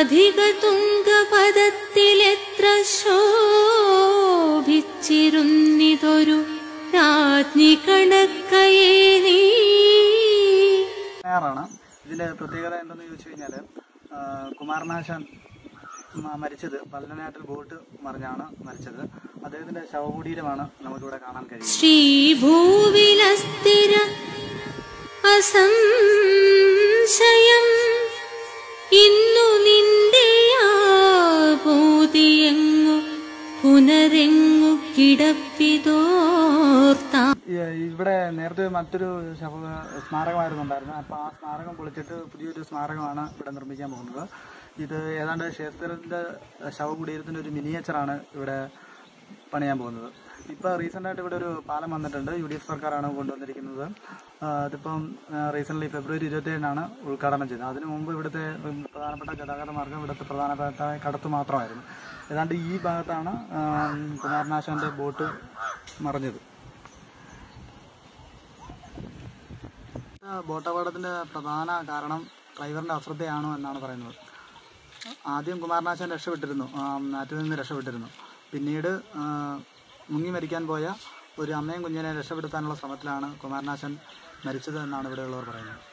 രാധിക തുങ്കപദത്തിലെത്ര ശോഭിച്ചിരുന്നിതൊരു രാജ്ഞി കണക്കയേ നീ തയ്യാറാണ് ഇതിന്റെ പ്രത്യേകത എന്തെന്ന് ചോദിച്ചു കഴിഞ്ഞാൽ കുമാരനാശാൻ മ- മരിച്ചത് പല്ലനാട്ടിൽ ബോട്ട് മറിഞ്ഞാണ് മരിച്ചത് അദ്ദേഹത്തിന്റെ ശവകുടീരമാണ് നമുക്കിവിടെ കാണാൻ കഴിയുന്നത് ശ്രീഭൂവിലസ്ഥിര അസംശയം ഇന്നു നിന്റെ ആഭൂതിയെങ്ങു പുനരെങ്ങു കിടപ്പിതോർത്താ ഈ- ഇവിടെ നേരത്തെ മറ്റൊരു ശവ സ്മാരകമായിരുന്നു ഉണ്ടായിരുന്നത് അപ്പോൾ ആ സ്മാരകം പൊളിച്ചിട്ട് പുതിയൊരു സ്മാരകമാണ് ഇവിടെ നിർമ്മിക്കാൻ പോകുന്നത് ഇത് ഏതാണ്ട് ക്ഷേത്രത്തിന്റെ ശവകുടീരത്തിന്റെ ഒരു മിനിയേച്ചറാണ് ഇവിടെ പണിയാൻ പോകുന്നത് ഇപ്പോൾ റീസെൻ്റ് ആയിട്ട് ഇവിടെ ഒരു പാലം വന്നിട്ടുണ്ട് യു ഡി എഫ് സർക്കാരാണ് കൊണ്ടുവന്നിരിക്കുന്നത് ആ, അതിപ്പം റീസെൻ്റ്ലി ഫെബ്രുവരി ഇരുപത്തിയേഴിനാണ് ഉദ്ഘാടനം ചെയ്തത് അതിനു മുമ്പ് ഇവിടുത്തെ ഉം, പ്രധാനപ്പെട്ട ഗതാഗത മാർഗം ഇവിടുത്തെ പ്രധാനപ്പെട്ട കടത്ത് മാത്രമായിരുന്നു ഏതാണ്ട് ഈ ഭാഗത്താണ് ആ, കുമാരനാശാന്റെ ബോട്ട് മറിഞ്ഞത് ആ, ബോട്ടപകടത്തിന്റെ പ്രധാന കാരണം ഡ്രൈവറിന്റെ അശ്രദ്ധയാണോ എന്നാണ് പറയുന്നത് ആദ്യം കുമാരനാശാൻ രക്ഷപ്പെട്ടിരുന്നു ആ, നാട്ടിൽ നിന്ന് രക്ഷപ്പെട്ടിരുന്നു പിന്നീട് ആ, മുങ്ങി മരിക്കാൻ പോയ ഒരു അമ്മയും കുഞ്ഞിനെ രക്ഷപ്പെടുത്താനുള്ള ശ്രമത്തിലാണ് കുമാരനാശൻ മരിച്ചത് എന്നാണ് ഇവിടെയുള്ളവർ പറയുന്നത്